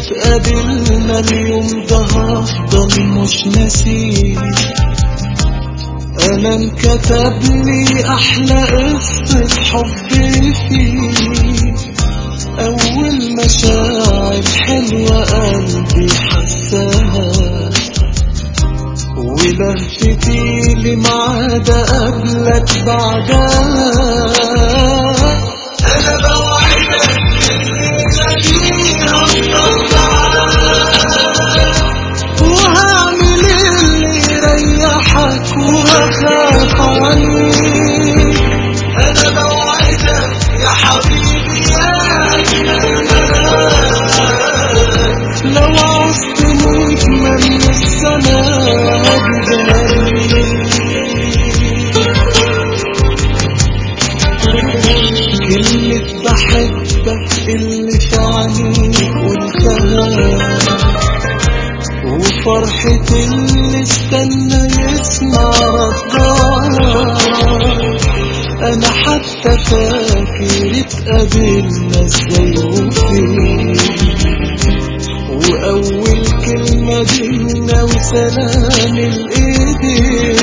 اتقابلنا اليوم ده هفضل مش ناسيه انا انكتب لي احلى قصة حب فيه اول مشاعر حلوة قلبي حساها ولهفتي لمعاد قبلك بعدها انا بوعدك اني هفضل معاك وهعمل اللي يريحك وهخاف عنيك انا بوعدك يا حبيبي يا اجمل ملاك لو عوزت نجمة من السماء كلمة بحبك اللي في عينيك قلتها وفرحة اللي استنى يسمع ردها انا حتى فاكر اتقابلنا ازاي وفين واول كلمة بينا وسلام الايدين